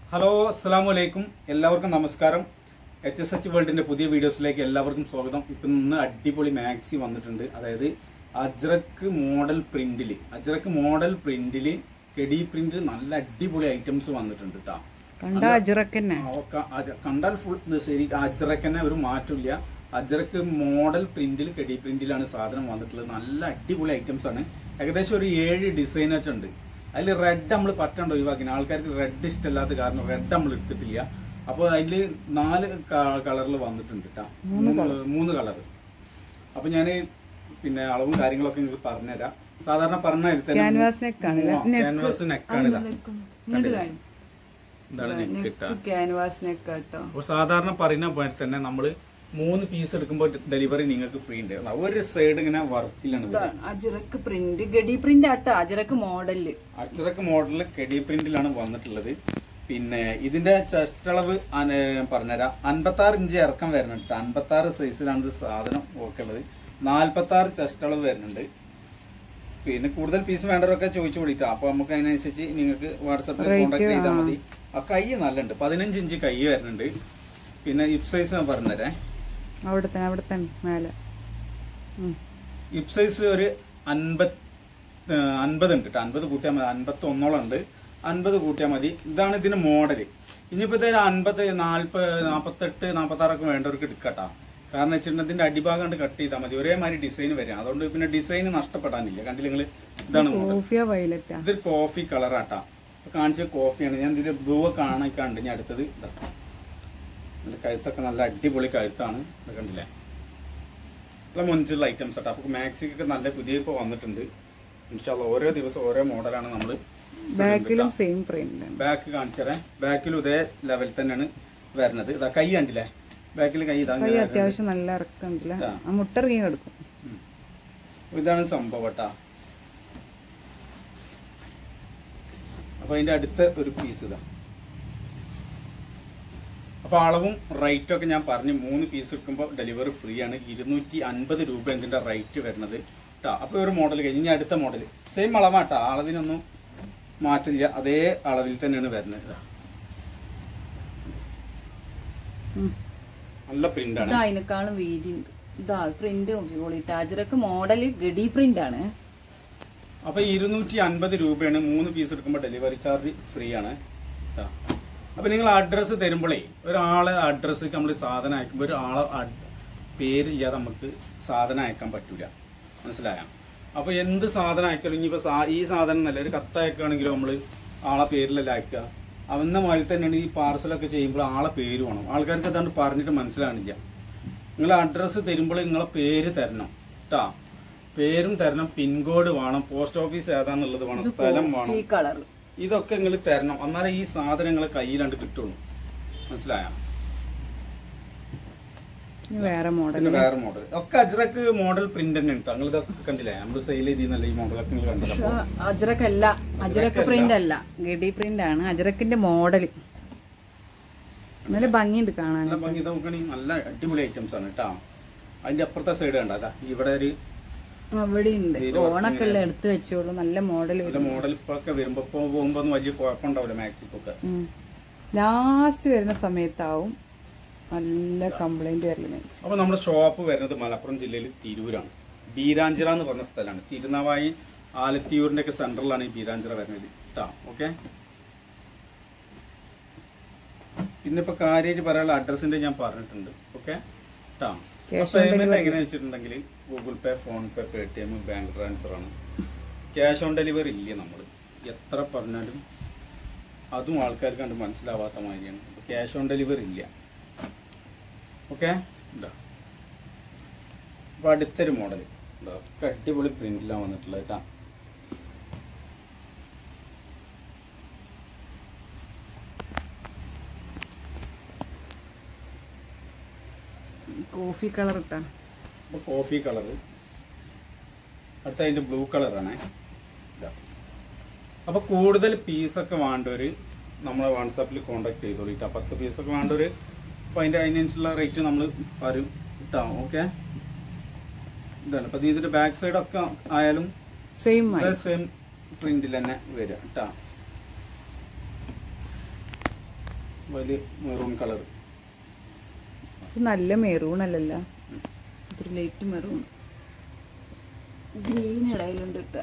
Hello അസ്സാം വലൈക്കും എല്ലാവർക്കും നമസ്കാരം എച്ച് എസ് എച്ച് വേൾഡിന്റെ പുതിയ വീഡിയോസിലേക്ക് എല്ലാവർക്കും സ്വാഗതം ഇപ്പം ഇന്ന് അടിപൊളി മാക്സി വന്നിട്ടുണ്ട് അതായത് അജ്രക്ക് മോഡൽ പ്രിന്റിൽ അജ്രക്ക് മോഡൽ പ്രിന്റിൽ കെഡി പ്രിന്റ് നല്ല അടിപൊളി ഐറ്റംസ് വന്നിട്ടുണ്ട് കേട്ടോ കണ്ട അജിറക്കന്നെ കണ്ടാൽ ഫുൾ ശരി അജ്രക്കന്നെ ഒരു മാറ്റമില്ല അജ്രക്ക് മോഡൽ പ്രിന്റിൽ കെഡി പ്രിന്റിലാണ് സാധനം വന്നിട്ടുള്ളത് നല്ല അടിപൊളി ഐറ്റംസ് ആണ് ഏകദേശം ഒരു ഏഴ് ഡിസൈനറ്റ് ഉണ്ട് അതിൽ റെഡ് നമ്മൾ പറ്റണ്ട ഒഴിവാക്കിന് ആൾക്കാർക്ക് റെഡ് ഇഷ്ടമില്ലാത്ത കാരണം റെഡ് നമ്മൾ എടുത്തിട്ടില്ല അപ്പോൾ അതിൽ നാല് കളറിൽ വന്നിട്ടുണ്ട് കേട്ടോ മൂന്ന് കളർ അപ്പൊ ഞാൻ പിന്നെ അളവും കാര്യങ്ങളൊക്കെ നിങ്ങൾക്ക് പറഞ്ഞുതരാം സാധാരണ പറഞ്ഞ Canvas neck ആണ് ഇല്ലേ? Neck. ക്യാൻവാസ് നെക്കാണ് ഇതാ ഇങ്ങോട്ട് കാണി ഇതാണ് നെക്ക് കിട്ടുക ക്യാൻവാസ് നെക്ക് കേട്ടോ അപ്പോൾ സാധാരണ പറയുന്ന പോലെ തന്നെ നമ്മൾ മൂന്ന് പീസ് എടുക്കുമ്പോൾ ഡെലിവറി നിങ്ങൾക്ക് ഫ്രീ ഉണ്ട് ദാ ഒരു സൈഡ് ഇങ്ങനെ വർക്കിലാണ് അജിറക്ക് പ്രിന്റ് ഗഡി പ്രിന്റ് ആട്ടോ അജിറക്ക് മോഡല് അച്ചറക്ക് മോഡലിൽ കെഡി പ്രിന്റിലാണ് വന്നിട്ടുള്ളത് പിന്നെ ഇതിന്റെ ചെസ്റ്റ് അളവ് അന- പറഞ്ഞുതരാം അൻപത്തി ആറ് ഇഞ്ച് ഇറക്കം വരുന്നുണ്ട് അൻപത്തി ആറ് സൈസിലാണ് ഇത് സാധനം ഒക്കെ ഉള്ളത് നാൽപ്പത്തി ആറ് ചെസ്റ്റ് അളവ് വരുന്നുണ്ട് പിന്നെ കൂടുതൽ പീസ് വേണ്ടവരൊക്കെ ചോദിച്ചു കൂടിയിട്ടാ അപ്പൊ നമുക്ക് അതിനനുസരിച്ച് നിങ്ങൾക്ക് വാട്സപ്പിൽ Rate, കോൺടാക്ട് ചെയ്താൽ ആ. മതി ആ കൈ നല്ലുണ്ട് പതിനഞ്ച് ഇഞ്ച് കൈ വരുന്നുണ്ട് പിന്നെ ഇപ് സൈസ് ഞാൻ പറഞ്ഞുതരാം അവിടെ തന്നെ അവിടെ തന്നെ മേലെ ഉം. ഇപ് സൈസ് ഒരു അൻപത് അൻപത് ഉണ്ട് കേട്ടോ അൻപത് കൂട്ടിയാൽ മതി അൻപത്തി ഒന്നോളം ഉണ്ട് അൻപത് കൂട്ടിയാൽ മതി ഇതാണ് ഇതിന്റെ മോഡൽ ഇനിയിപ്പോ ഇതൊരു അൻപത് നാൽപ്പത് നാൽപ്പത്തെട്ട് നാൽപ്പത്തി ആറൊക്കെ വേണ്ടവർക്ക് എടുക്കട്ടാ കാരണം വെച്ചിട്ടുണ്ടെങ്കിൽ ഇതിന്റെ അടിഭാഗം കൊണ്ട് കട്ട് ചെയ്താൽ മതി ഒരേമാതിരി ഡിസൈൻ വരാം അതുകൊണ്ട് പിന്നെ ഡിസൈൻ നഷ്ടപ്പെടാനില്ല കണ്ടില്ല നിങ്ങൾ ഇതാണ് മോഡൽ കോഫിയോ വയലറ്റാ ഇതൊരു കോഫി കളറാട്ടാ ഇപ്പൊ കാണിച്ച കോഫിയാണ് ഞാൻ ഇതിന്റെ ബ്ലൂ കാണിക്കാണ്ട് ഇനി അടുത്തത് ഇതാ നല്ല കഴുത്തൊക്കെ നല്ല അടിപൊളി കഴുത്താണ് ഇത് കണ്ടില്ലേ നല്ല മുഞ്ചുള്ള ഐറ്റംസ് ആട്ടോ അപ്പൊ മാക്സിക്കൊക്കെ നല്ല പുതിയ ഇപ്പൊ വന്നിട്ടുണ്ട് ഇൻഷാല്ല ഓരോ ദിവസം ഓരോ മോഡലാണ് നമ്മൾ ബാക്കിലും സെയിം പ്രിന്റ് ആണ് ബാക്ക് കാണിച്ചറേ ബാക്കിലും ഇതേ ലെവൽ തന്നെയാണ് വരുന്നത് ഇതാ കൈ കണ്ടില്ലേ ബാക്കിൽ കൈ ഇതാ കൈ ഇങ്ങനെ അത്യാവശ്യം നല്ല ഇറക്കമില്ല ആ. ആ മുട്ടിറങ്ങി കിടക്കും ഉം. ഇതാണ് സംഭവം കേട്ടാ അപ്പൊ അതിന്റെ അടുത്ത ഒരു പീസ് ഇതാ അപ്പൊ അളവും റേറ്റും ഒക്കെ ഞാൻ പറഞ്ഞു മൂന്ന് പീസ് എടുക്കുമ്പോൾ ഡെലിവറി ഫ്രീ ആണ് ഇരുന്നൂറ്റി അൻപത് രൂപ ഇതിന്റെ റേറ്റ് വരുന്നത് കേട്ടോ അപ്പൊ ഒരു മോഡൽ കഴിഞ്ഞ് ഇനി അടുത്ത മോഡൽ സെയിം അളവാട്ടാ അളവിനൊന്നും മാറ്റില്ല അതേ അളവിൽ തന്നെയാണ് വരുന്നത് ഇതാ. ഉം. നല്ല പ്രിന്റ് ആണ് ഇതാ അതിനേക്കാളും വീതി ഉണ്ട് ഇതാ പ്രിന്റ് നോക്കിക്കോളിട്ട് അജിറക്ക് മോഡല് ഗഡി പ്രിന്റ് ആണ് അപ്പൊ ഇരുന്നൂറ്റി അൻപത് രൂപയാണ് മൂന്ന് പീസ് എടുക്കുമ്പോൾ ഡെലിവറി ചാർജ് ഫ്രീ ആണ് ട്ടാ. അപ്പൊ നിങ്ങൾ അഡ്രസ്സ് തരുമ്പോഴേ ഒരാളെ അഡ്രസ്സ് നമ്മൾ സാധനം അയക്കുമ്പോൾ ഒരാളെ അഡ്- പേരില്ലാതെ നമുക്ക് സാധനം അയക്കാൻ പറ്റൂല മനസ്സിലായ അപ്പൊ എന്ത് സാധനം അയക്കണം ഇനിയിപ്പോ സാ- ഈ സാധനം എന്നല്ല ഒരു കത്ത് അയക്കുകയാണെങ്കിലും നമ്മള് ആളെ പേരിലല്ല അയക്കുക അവന്ന മാതിരി തന്നെയാണ് ഈ പാർസലൊക്കെ ചെയ്യുമ്പോൾ ആളെ പേര് വേണം ആൾക്കാർക്ക് അതാണ്ട് പറഞ്ഞിട്ട് മനസ്സിലാണില്ല നിങ്ങൾ അഡ്രസ്സ് തരുമ്പോൾ നിങ്ങളെ പേര് തരണം കേട്ടാ പേരും തരണം പിൻകോഡ് വേണം പോസ്റ്റ് ഓഫീസ് ഏതാന്നുള്ളത് വേണം ഇത് സ്ഥലം കോഫി വേണം കളർ ഇതൊക്കെ നിങ്ങൾ തരണം എന്നാലേ ഈ സാധനങ്ങളെ കയ്യിലാണ്ട് കിട്ടുള്ളൂ മനസ്സിലായ ഇനി വേറെ മോഡൽ പിന്നെ വേറെ മോഡൽ ഒക്കെ അജ്രക്ക് മോഡൽ പ്രിന്റ് തന്നെ ഉണ്ട് നിങ്ങൾ ഇതൊക്കെ കണ്ടില്ലേ നമ്മൾ സെയിൽ ചെയ്തിരുന്നല്ല ഈ മോഡലൊക്കെ നിങ്ങൾ കണ്ടല്ലോ അജ്രക്ക് അല്ല അജ്രക്ക് പ്രിന്റ് അല്ല ഗഡി പ്രിന്റ് ആണ് അജ്രക്കിന്റെ മോഡല് നല്ല ഭംഗിയുണ്ട് കാണാൻ നല്ല ഭംഗി ഇത് നോക്കുകയാണെങ്കിൽ നല്ല അടിപൊളി ഐറ്റംസ് ആണ് കേട്ടോ അതിന്റെ അപ്പുറത്തെ സൈഡ് കണ്ട അതാ ഇവിടെ ഒരു അവിടെ ഉണ്ട് ഇതില് ഓണൊക്കെ എല്ലാം എടുത്തു വെച്ചോളൂ നല്ല മോഡൽ നല്ല മോഡൽ ഇപ്പൊക്കെ വരുമ്പോ ഇപ്പൊ പോകുമ്പോ ഒന്നും വലിയ കുഴപ്പമുണ്ടാവില്ല മാക്സിക്കൊക്കെ ലാസ്റ്റ് വരുന്ന സമയത്താവും നല്ല കംപ്ലൈന്റ് വരല് അപ്പൊ നമ്മുടെ ഷോപ്പ് വരുന്നത് മലപ്പുറം ജില്ലയിൽ തിരൂരാണ് ബീരാഞ്ചിറ എന്ന് പറഞ്ഞ സ്ഥലമാണ് തിരുനാവായി ആലത്തിയൂരിന്റെ ഒക്കെ സെന്ററിലാണ് ഈ ബീരാഞ്ചിറ വരുന്നത് കേട്ടോ ഓക്കെ പിന്നെ ഇപ്പൊ കാര്യമായിട്ട് പറയാനുള്ള അഡ്രസ്സിന്റെ ഞാൻ പറഞ്ഞിട്ടുണ്ട് ഓക്കെ കേട്ടോ Cash on പേയ്മെന്റ് delivery. എങ്ങനെയാ വെച്ചിട്ടുണ്ടെങ്കിൽ Google Pay PhonePe Paytm bank transfer ആണ് ക്യാഷ് ഓൺ ഡെലിവറി ഇല്ല നമ്മൾ എത്ര പറഞ്ഞാലും അതും ആൾക്കാർക്ക് കണ്ട് മനസ്സിലാവാത്ത മാതിരിയാണ് ക്യാഷ് ഓൺ ഡെലിവറി ഇല്ല ഓക്കെ ഇതാ അപ്പൊ അടുത്തൊരു മോഡൽ ഒക്കെ അടിപൊളി പ്രിന്റിലാണ് വന്നിട്ടുള്ളത് കേട്ടാ കോഫി കളർ ഇട്ടാ അപ്പൊ കോഫി കളർ അടുത്ത അതിന്റെ ബ്ലൂ കളറാണ് ഇതാ അപ്പൊ കൂടുതൽ പീസൊക്കെ വേണ്ടവര് നമ്മളെ വാട്സാപ്പിൽ കോണ്ടാക്ട് ചെയ്തോളിട്ടാ പത്ത് പീസൊക്കെ വേണ്ടവര് അപ്പൊ അതിന്റെ അതിനനുസരിച്ചുള്ള റേറ്റ് നമ്മൾ വരും കിട്ടാം ഓക്കെ ഇതാണ് അപ്പൊ ഇതിന്റെ ബാക്ക് സൈഡ് ഒക്കെ ആയാലും സെയിം സെയിം പ്രിന്റിൽ തന്നെ വരിക കേട്ടാ വലിയ മെറൂൺ കളർ ഇത് നല്ല മെറൂൺ അല്ലല്ലോ ഇതൊരു ലൈറ്റ് മെറൂൺ ഗ്രീൻ ഇടയിലുണ്ട് ഇട്ട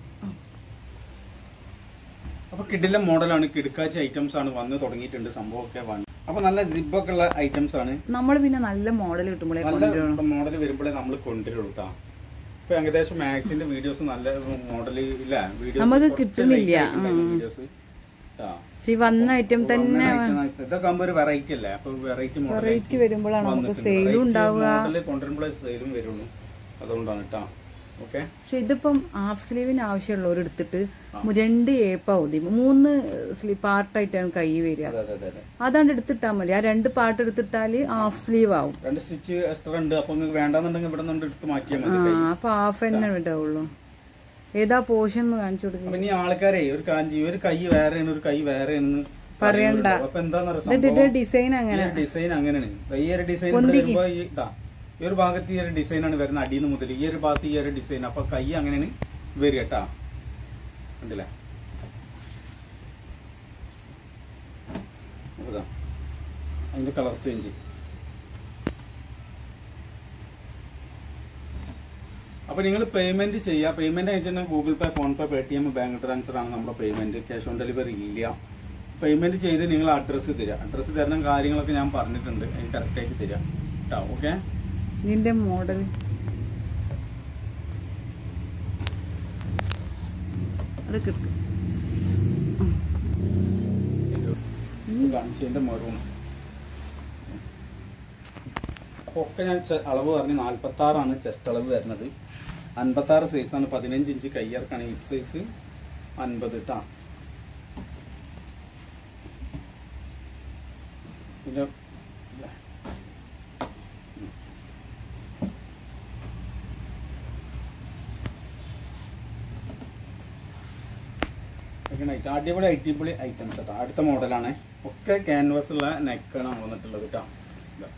അപ്പൊ കിഡിലെ മോഡലാണ് കിടുക്കാച്ച ഐറ്റംസ് ആണ് വന്ന് തുടങ്ങിയിട്ടുണ്ട് സംഭവമൊക്കെ വന്ന് അപ്പൊ നല്ല സിബൊക്കെ ഉള്ള ഐറ്റംസ് ആണ് നമ്മൾ പിന്നെ നല്ല മോഡൽ കിട്ടുമ്പോഴേ നല്ല കൊണ്ടുവരണം മോഡൽ വരുമ്പോഴേ നമ്മൾ കൊണ്ടുവരുള്ളൂ കേട്ടോ ഇപ്പൊ ഏകദേശം മാക്സിന്റെ വീഡിയോസ് നല്ല മോഡൽ ഇല്ല വീഡിയോസ് നമുക്ക് കിട്ടുന്നില്ല. വീഡിയോസ് പക്ഷെ ഈ വന്ന ഐറ്റം തന്നെ ഇതൊക്കെ ആകുമ്പോ ഒരു വെറൈറ്റി അല്ലേ അപ്പൊ വെറൈറ്റി വെറൈറ്റി വരുമ്പോഴാണ് നമുക്ക് സെയിലും ഉണ്ടാവുക മോഡല് കൊണ്ടുവരുമ്പോഴേ സെയിലും വരുള്ളൂ അതുകൊണ്ടാണ് കേട്ടോ ഓക്കെ പക്ഷെ ഇതിപ്പം ഹാഫ് സ്ലീവിന് ആവശ്യമുള്ളവർ എടുത്തിട്ട് രണ്ട് ഏപ്പാവുതി മൂന്ന് സ്ലീവ് പാർട്ടായിട്ടാണ് കൈ വരിക അതെ അതെ അതെ അതെ അതാണ്ട് എടുത്തിട്ടാൽ മതി ആ രണ്ട് പാർട്ട് എടുത്തിട്ടാല് ഹാഫ് സ്ലീവ് ആവും രണ്ട് സ്റ്റിച്ച് എക്സ്ട്രാ ഉണ്ട് അപ്പൊ നിങ്ങൾക്ക് വേണ്ടാന്നുണ്ടെങ്കിൽ ഇവിടെ നിന്ന് എടുത്ത് മാറ്റിയാൽ ആ മതി കൈ. അപ്പൊ ഹാഫ് തന്നെ ഉണ്ടാവുള്ളൂ ഏതാ പോഷൻ എന്ന് കാണിച്ചു കൊടുക്കുക അപ്പൊ ഇനി ആൾക്കാരെ ഒരു കാഞ്ചി ഒരു കൈ വേറെയാണ് ഒരു കൈ വേറെയാണെന്ന് പറയണ്ട. അപ്പൊ എന്താന്ന് ഇതിന്റെ ഡിസൈൻ അങ്ങനെ ഡിസൈൻ അങ്ങനെയാണ് ഈ ഒരു ഡിസൈൻ വരുമ്പോ ഈ ഇതാ ഈ ഒരു ഭാഗത്ത് ഈ ഒരു ഡിസൈൻ ആണ് വരുന്നത് അടിയിൽ നിന്ന് മുതൽ ഈ ഒരു ഭാഗത്ത് ഈ ഒരു ഡിസൈൻ അപ്പൊ കൈ അങ്ങനെയാണ് വരിക കേട്ടാ കണ്ടില്ലേ അപ്പൊ ഇതാ. അതിന്റെ കളർ ചേഞ്ച് അപ്പൊ നിങ്ങൾ പേയ്മെന്റ് ചെയ്യുക പേയ്മെന്റ് അയച്ചിട്ടുണ്ടെങ്കിൽ Google Pay PhonePe Paytm bank transfer ആണ് നമ്മുടെ പേയ്മെന്റ് ക്യാഷ് ഓൺ ഡെലിവറി ഇല്ല പേയ്മെന്റ് ചെയ്ത് നിങ്ങൾ അഡ്രസ്സ് തരിക അഡ്രസ്സ് തരുന്ന കാര്യങ്ങളൊക്കെ ഞാൻ പറഞ്ഞിട്ടുണ്ട് അതിന് കറക്റ്റ് ആയിട്ട് തരിക കേട്ടോ ഓക്കെ ഇതിന്റെ മോഡൽ അത് കിട്ടും കാണിച്ചതിന്റെ മെറൂൺ അപ്പൊ ഒക്കെ ഞാൻ ചെ- അളവ് പറഞ്ഞ് നാല്പത്തി ആറാണ് ചെസ്റ്റ് അളവ് വരുന്നത് അൻപത്തി ആറ് സൈസാണ് പതിനഞ്ച് ഇഞ്ച് കയ്യിറക്കാണ് ഹിപ്പ് സൈസ് അൻപത് കേട്ടാ പിന്നെ ഇതൊക്കെയാണ് item. അടിപൊളി അടിപൊളി ഐറ്റംസ് കേട്ടോ അടുത്ത മോഡലാണ് ഒക്കെ ക്യാൻവാസ് ഉള്ള നെക്കാണ് വന്നിട്ടുള്ളത് കേട്ടോ ഇതാ.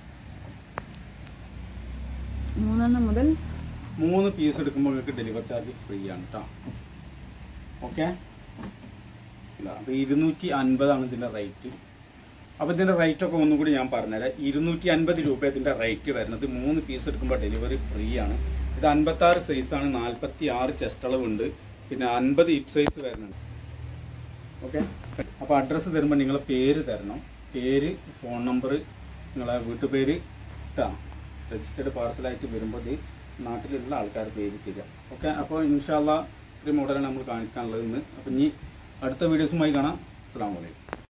മൂന്നെണ്ണം മുതൽ മൂന്ന് പീസ് എടുക്കുമ്പോൾ നിങ്ങൾക്ക് ഡെലിവറി ചാർജ് ഫ്രീ ആണ് കേട്ടോ ഓക്കെ അപ്പോൾ ഇരുന്നൂറ്റി അൻപതാണ് ഇതിൻ്റെ റേറ്റ് അപ്പോൾ ഇതിൻ്റെ റേറ്റ് ഒക്കെ ഒന്നും കൂടി ഞാൻ പറഞ്ഞുതരാം ഇരുന്നൂറ്റി അൻപത് രൂപ ഇതിൻ്റെ റേറ്റ് വരുന്നത് മൂന്ന് പീസ് എടുക്കുമ്പോൾ ഡെലിവറി ഫ്രീ ആണ് ഇത് അൻപത്താറ് സൈസാണ് നാൽപ്പത്തി ആറ് ചെസ്റ്റ് അളവുണ്ട് പിന്നെ അൻപത് ഹിപ്പ് സൈസ് വരുന്നുണ്ട് ഓക്കെ അപ്പോൾ അഡ്രസ്സ് തരുമ്പോൾ നിങ്ങളെ പേര് തരണം പേര് ഫോൺ നമ്പർ നിങ്ങളെ വീട്ടുപേര് ഇട്ടാ രജിസ്റ്റേർഡ് പാർസലായിട്ട് വരുമ്പോൾ ഇത് നാട്ടിലുള്ള ആൾക്കാർ പേര് തരിക ഓക്കെ അപ്പോൾ ഇൻഷാല്ല ഒരു മോഡലാണ് നമ്മൾ കാണിക്കാനുള്ളത് ഇന്ന് അപ്പം ഇനി അടുത്ത വീഡിയോസുമായി കാണാം അസ്സാം വലൈക്കും